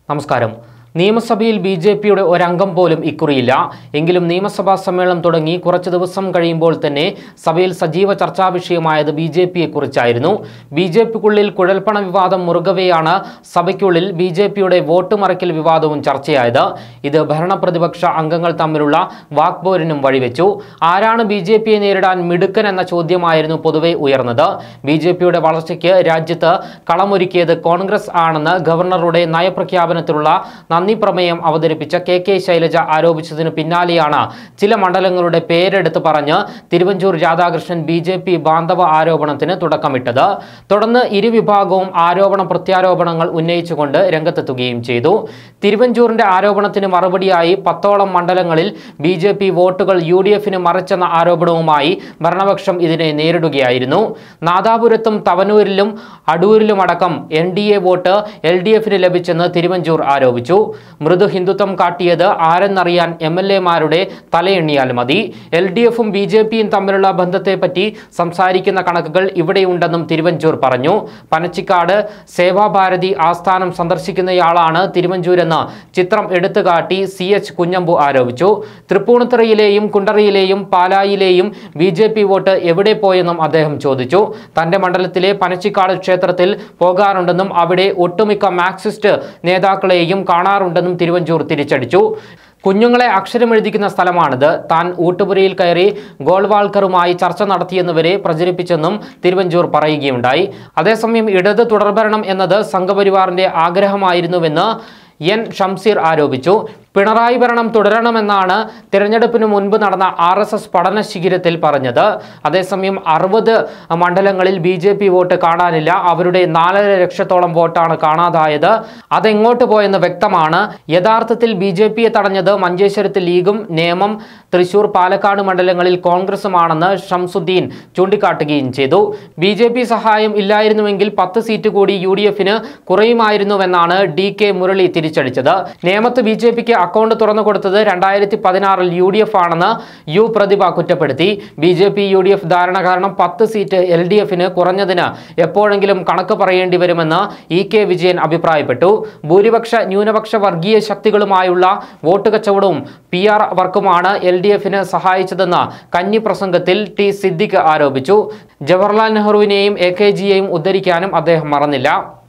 നമസ്കാരം നിയമസഭയിൽ B J പിയുടെ ഒരംഗം പോലും ഇക്കുറിയില്ല എങ്കിലും നിയമസഭാ സമ്മേളനം തുടങ്ങി കുറച്ച് ദിവസം കഴിയുമ്പോൾ തന്നെ സഭയിൽ സജീവ ചർച്ചാ വിഷയമായത് ബി ജെ പിയെ കുറിച്ചായിരുന്നു ബി ജെ പിക്കുള്ളിൽ കുഴൽപ്പണ വിവാദം മുറുകവെയാണ് സഭയ്ക്കുള്ളിൽ ബി ജെ പിയുടെ വോട്ട് മറയ്ക്കൽ വിവാദവും ചർച്ചയായത് ഇത് ഭരണപ്രതിപക്ഷ അംഗങ്ങൾ തമ്മിലുള്ള വാക്പോരിനും വഴിവെച്ചു ആരാണ് ബി ജെ പിയെ നേരിടാൻ മിടുക്കൻ എന്ന ചോദ്യമായിരുന്നു പൊതുവെ ഉയർന്നത് ബി ജെ പിയുടെ വളർച്ചയ്ക്ക് രാജ്യത്ത് കളമൊരുക്കിയത് കോൺഗ്രസ് ആണെന്ന് ഗവർണറുടെ നയപ്രഖ്യാപനത്തിലുള്ള നന്ദി പ്രമേയം അവതരിപ്പിച്ച കെ കെ ശൈലജ ആരോപിച്ചതിന് പിന്നാലെയാണ് ചില മണ്ഡലങ്ങളുടെ പേരെടുത്ത് പറഞ്ഞ് Thiruvanchoor Radhakrishnan B J P ബാന്ധവ ആരോപണത്തിന് തുടക്കമിട്ടത് തുടർന്ന് ഇരുവിഭാഗവും ആരോപണ പ്രത്യാരോപണങ്ങൾ ഉന്നയിച്ചുകൊണ്ട് രംഗത്തെത്തുകയും ചെയ്തു തിരുവഞ്ചൂരിന്റെ ആരോപണത്തിന് മറുപടിയായി പത്തോളം മണ്ഡലങ്ങളിൽ ബി ജെ പി വോട്ടുകൾ യു ഡി എഫിന് മറിച്ചെന്ന ആരോപണവുമായി ഭരണപക്ഷം ഇതിനെ നേരിടുകയായിരുന്നു നാദാപുരത്തും തവനൂരിലും അടൂരിലുമടക്കം N D A vote L D എഫിന് ലഭിച്ചെന്ന് തിരുവഞ്ചൂർ ആരോപിച്ചു മൃദു ഹിന്ദുത്വം കാട്ടിയത് ആരെന്നറിയാൻ എം എൽ എമാരുടെ തലയെണ്ണിയാൽ മതി എൽ ഡി എഫും ബി ജെ പിയും തമ്മിലുള്ള ബന്ധത്തെപ്പറ്റി സംസാരിക്കുന്ന കണക്കുകൾ ഇവിടെയുണ്ടെന്നും തിരുവഞ്ചൂർ പറഞ്ഞു പനച്ചിക്കാട് സേവാഭാരതി ആസ്ഥാനം സന്ദർശിക്കുന്നയാളാണ് തിരുവഞ്ചൂരെന്ന് ചിത്രം എടുത്തുകാട്ടി സി എച്ച് കുഞ്ഞമ്പു ആരോപിച്ചു തൃപ്പൂണിത്തുറയിലെയും കുണ്ടറയിലെയും പാലായിലെയും ബി ജെ പി വോട്ട് എവിടെ പോയെന്നും അദ്ദേഹം ചോദിച്ചു തന്റെ മണ്ഡലത്തിലെ പനച്ചിക്കാട് ക്ഷേത്രത്തിൽ പോകാറുണ്ടെന്നും അവിടെ ഒട്ടുമിക്ക മാർക്സിസ്റ്റ് നേതാക്കളെയും കാണാറുണ്ടെന്നും തിരുവഞ്ചൂർ തിരിച്ചടിച്ചു കുഞ്ഞുങ്ങളെ അക്ഷരമെഴുതിക്കുന്ന സ്ഥലമാണിത് താൻ ഊട്ടുപുരയിൽ കയറി ഗോൾവാൾക്കറുമായി ചർച്ച നടത്തിയെന്നുവരെ പ്രചരിപ്പിച്ചെന്നും തിരുവഞ്ചൂർ പറയുകയുണ്ടായി അതേസമയം ഇടത് തുടർഭരണം എന്നത് സംഘപരിവാറിന്റെ ആഗ്രഹമായിരുന്നുവെന്ന് എൻ ഷംസീർ ആരോപിച്ചു പിണറായി ഭരണം തുടരണമെന്നാണ് തിരഞ്ഞെടുപ്പിന് മുൻപ് നടന്ന ആർ എസ് എസ് പഠന ശിബിരത്തിൽ പറഞ്ഞത് അതേസമയം അറുപത് മണ്ഡലങ്ങളിൽ ബി ജെ പി വോട്ട് കാണാനില്ല അവരുടെ നാലര ലക്ഷത്തോളം വോട്ടാണ് കാണാതായത് അതെങ്ങോട്ട് പോയെന്ന് വ്യക്തമാണ് യഥാർത്ഥത്തിൽ ബി ജെ പിയെ തടഞ്ഞത് മഞ്ചേശ്വരത്ത് ലീഗും നേമം തൃശൂർ പാലക്കാട് മണ്ഡലങ്ങളിൽ കോൺഗ്രസുമാണെന്ന് ഷംസുദ്ദീൻ ചൂണ്ടിക്കാട്ടുകയും ചെയ്തു ബി ജെ പി സഹായം ഇല്ലായിരുന്നുവെങ്കിൽ പത്ത് സീറ്റ് കൂടി യു ഡി എഫിന് കുറയുമായിരുന്നുവെന്നാണ് ഡി കെ മുരളി തിരിച്ചടിച്ചത് നേമത്ത് ബി ജെ പിക്ക് അക്കൗണ്ട് തുറന്നു കൊടുത്തത് രണ്ടായിരത്തി പതിനാറിൽ യു ഡി എഫ് ആണെന്ന് യു പ്രതിഭ കുറ്റപ്പെടുത്തി B J P U D F ധാരണ കാരണം പത്ത് സീറ്റ് എൽ ഡി എഫിന് കുറഞ്ഞതിന് എപ്പോഴെങ്കിലും കണക്ക് പറയേണ്ടി വരുമെന്ന് ഇ കെ വിജയൻ അഭിപ്രായപ്പെട്ടു ഭൂരിപക്ഷ ന്യൂനപക്ഷ വർഗീയ ശക്തികളുമായുള്ള വോട്ട് കച്ചവടവും പി ആർ വർക്കുമാണ് എൽ ഡി എഫിന് സഹായിച്ചതെന്ന് കന്നി പ്രസംഗത്തിൽ ടി സിദ്ദിഖ് ആരോപിച്ചു ജവഹർലാൽ നെഹ്റുവിനെയും എ കെ ജിയെയും ഉദ്ധരിക്കാനും അദ്ദേഹം മറന്നില്ല